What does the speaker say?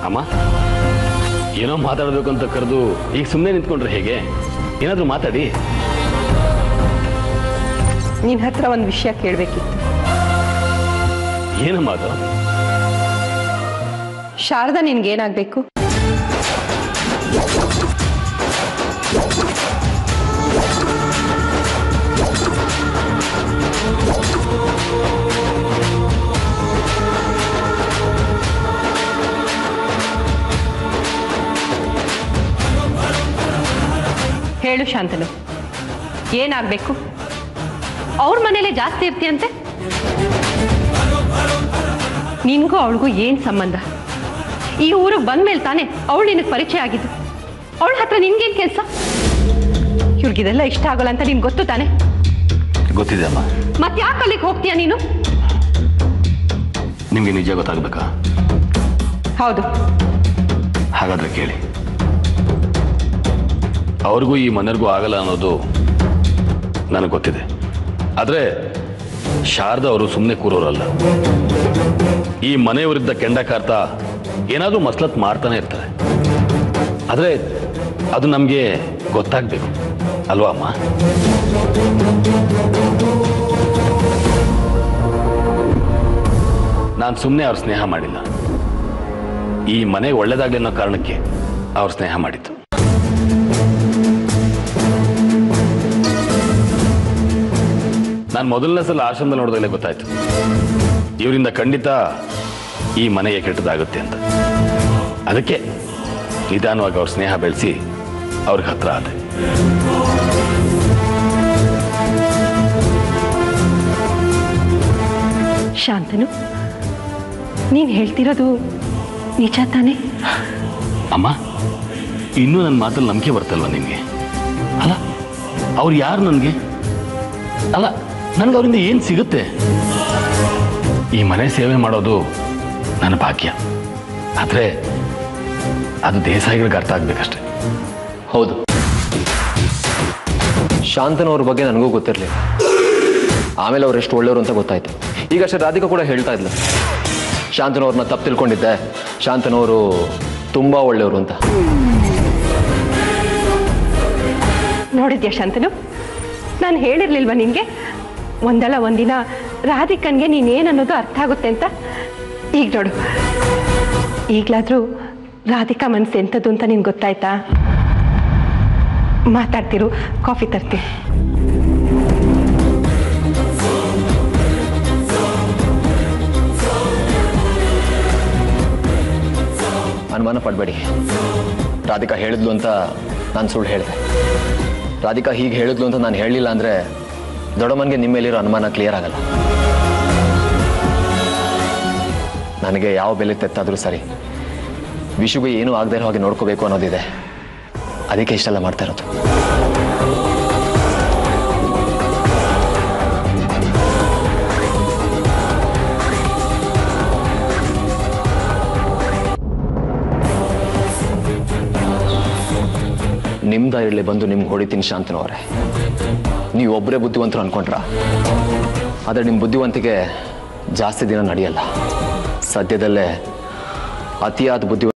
ಅಮ್ಮ ಏನೋ ಮಾತಾಡಬೇಕು ಅಂತ ಕರೆದು ಈಗ ಸುಮ್ಮನೆ ನಿಂತ್ಕೊಂಡ್ರೆ ಹೇಗೆ ಏನಾದರೂ ಮಾತಾಡಿ ನಿನ್ನ ಹತ್ರ ಒಂದು ವಿಷಯ ಕೇಳಬೇಕಿತ್ತು ಏನಮ್ಮ ಅದು ಶಾರದಾ ನಿನ್ಗೇನಾಗಬೇಕು ಹೇಳು ಶಾಂತನು ಏನಾಗಬೇಕು ಅವ್ರ ಮನೇಲೆ ಜಾಸ್ತಿ ಇರ್ತೀಯಂತೆ ನಿನ್ಗೂ ಅವಳಿಗೂ ಏನು ಸಂಬಂಧ ಈ ಊರಿಗೆ ಬಂದ್ಮೇಲೆ ತಾನೇ ಅವಳು ನಿನಗೆ ಪರಿಚಯ ಆಗಿದ್ದು ಅವಳ ಹತ್ರ ನಿನ್ಗೇನು ಕೆಲಸ ಇವ್ರಿಗಿದೆಲ್ಲ ಇಷ್ಟ ಆಗೋಲ್ಲ ಅಂತ ನಿನ್ಗೆ ಗೊತ್ತು ತಾನೆ ಗೊತ್ತಿದೆ ಅಮ್ಮ ಮತ್ತೆ ಯಾಕೆ ಅಲ್ಲಿಗೆ ಹೋಗ್ತೀಯ ನೀನು ನಿಮಗೆ ನಿಜ ಗೊತ್ತಾಗಬೇಕಾ ಹೌದು ಹಾಗಾದ್ರೆ ಕೇಳಿ ಅವ್ರಿಗೂ ಈ ಮನೆಯವ್ರಿಗೂ ಆಗಲ್ಲ ಅನ್ನೋದು ನನಗೆ ಗೊತ್ತಿದೆ ಆದರೆ ಶಾರದಾ ಅವರು ಸುಮ್ಮನೆ ಕೂರೋರಲ್ಲ ಈ ಮನೆಯವರಿದ್ದ ಕೆಂಡ ಕಾರ್ತಾ ಏನಾದರೂ ಮಸ್ಲತ್ ಮಾಡ್ತಾನೆ ಇರ್ತಾರೆ ಆದರೆ ಅದು ನಮಗೆ ಗೊತ್ತಾಗಬೇಕು ಅಲ್ವಾ ಅಮ್ಮ ನಾನು ಸುಮ್ಮನೆ ಅವ್ರ ಸ್ನೇಹ ಮಾಡಿಲ್ಲ ಈ ಮನೆ ಒಳ್ಳೇದಾಗ್ಲಿ ಅನ್ನೋ ಕಾರಣಕ್ಕೆ ಅವ್ರ ಸ್ನೇಹ ಮಾಡಿತ್ತು ನಾನು ಮೊದಲನೇ ಸಲ ಆಶ್ರಮದಲ್ಲಿ ನೋಡಿದಾಗಲೇ ಗೊತ್ತಾಯ್ತು ಇವರಿಂದ ಖಂಡಿತ ಈ ಮನೆಗೆ ಕೆಟ್ಟದಾಗುತ್ತೆ ಅಂತ ಅದಕ್ಕೆ ನಿಧಾನವಾಗಿ ಅವ್ರ ಸ್ನೇಹ ಬೆಳೆಸಿ ಅವ್ರಿಗೆ ಹತ್ರ ಆದೆ ಶಾಂತನು ನೀನು ಹೇಳ್ತಿರೋದು ನಿಜ ತಾನೇ ಅಮ್ಮ ಇನ್ನೂ ನನ್ನ ಮಾತಲ್ಲಿ ನಂಬಿಕೆ ಬರ್ತಲ್ವ ನಿಮಗೆ ಅಲ್ಲ ಅವ್ರು ಯಾರು ನನಗೆ ಅಲ್ಲ ನನಗೆ ಅವರಿಂದ ಏನು ಸಿಗುತ್ತೆ ಈ ಮನೆ ಸೇವೆ ಮಾಡೋದು ನನ್ನ ಭಾಗ್ಯ ಆದರೆ ಅದು ದೇಸಾಯಿಗಳಿಗೆ ಅರ್ಥ ಆಗ್ಬೇಕಷ್ಟೆ ಹೌದು ಶಾಂತನವ್ರ ಬಗ್ಗೆ ನನಗೂ ಗೊತ್ತಿರಲಿಲ್ಲ ಆಮೇಲೆ ಅವ್ರು ಎಷ್ಟು ಒಳ್ಳೆಯವರು ಅಂತ ಗೊತ್ತಾಯ್ತು ಈಗಷ್ಟೇ ರಾಧಿಕಾ ಕೂಡ ಹೇಳ್ತಾ ಇದ್ಲು ಶಾಂತನವ್ರನ್ನ ತಪ್ಪು ತಿಳ್ಕೊಂಡಿದ್ದೆ ಶಾಂತನವರು ತುಂಬ ಒಳ್ಳೆಯವರು ಅಂತ ನೋಡಿದ್ಯಾ ಶಾಂತನು ನಾನು ಹೇಳಿರ್ಲಿಲ್ವಾ ನಿನಗೆ ಒಂದಲ್ಲ ಒಂದಿನ ರಾಧಿಕನ್ಗೆ ನೀನೇನನ್ನೋದು ಅರ್ಥ ಆಗುತ್ತೆ ಅಂತ ಈಗ ನೋಡು ಈಗಲಾದರೂ ರಾಧಿಕಾ ಮನಸ್ಸು ಎಂಥದ್ದು ಅಂತ ನಿನ್ಗೆ ಗೊತ್ತಾಯ್ತಾ ಮಾತಾಡ್ತಿರು ಕಾಫಿ ತರ್ತೀನಿ ಅನುಮಾನ ಪಡಬೇಡಿ ರಾಧಿಕಾ ಹೇಳಿದ್ಲು ಅಂತ ನಾನು ಸುಳ್ಳು ಹೇಳಿದೆ ರಾಧಿಕಾ ಹೀಗೆ ಹೇಳಿದ್ಲು ಅಂತ ನಾನು ಹೇಳಲಿಲ್ಲ ಅಂದರೆ ದೊಡ್ಡಮ್ಮನಿಗೆ ನಿಮ್ಮ ಮೇಲಿರೋ ಅನುಮಾನ ಕ್ಲಿಯರ್ ಆಗಲ್ಲ ನನಗೆ ಯಾವ ಬೆಲೆ ತೆತ್ತಾದರೂ ಸರಿ ವಿಷುಗೆ ಏನೂ ಆಗದೆ ಇರೋ ಹಾಗೆ ನೋಡ್ಕೋಬೇಕು ಅನ್ನೋದಿದೆ ಅದಕ್ಕೆ ಇಷ್ಟೆಲ್ಲ ಮಾಡ್ತಾ ಇರೋದು ನಿಮ್ಮ ದಾರಿಯಲ್ಲಿ ಬಂದು ನಿಮ್ಗೆ ಹೊಡಿತೀನಿ ಶಾಂತನವರೇ ನೀವು ಒಬ್ಬರೇ ಬುದ್ಧಿವಂತರು ಅನ್ಕೊಂಡ್ರ ಆದರೆ ನಿಮ್ಮ ಬುದ್ಧಿವಂತಿಕೆ ಜಾಸ್ತಿ ದಿನ ನಡೆಯಲ್ಲ ಸದ್ಯದಲ್ಲೇ ಅತಿಯಾದ ಬುದ್ಧಿವಂತ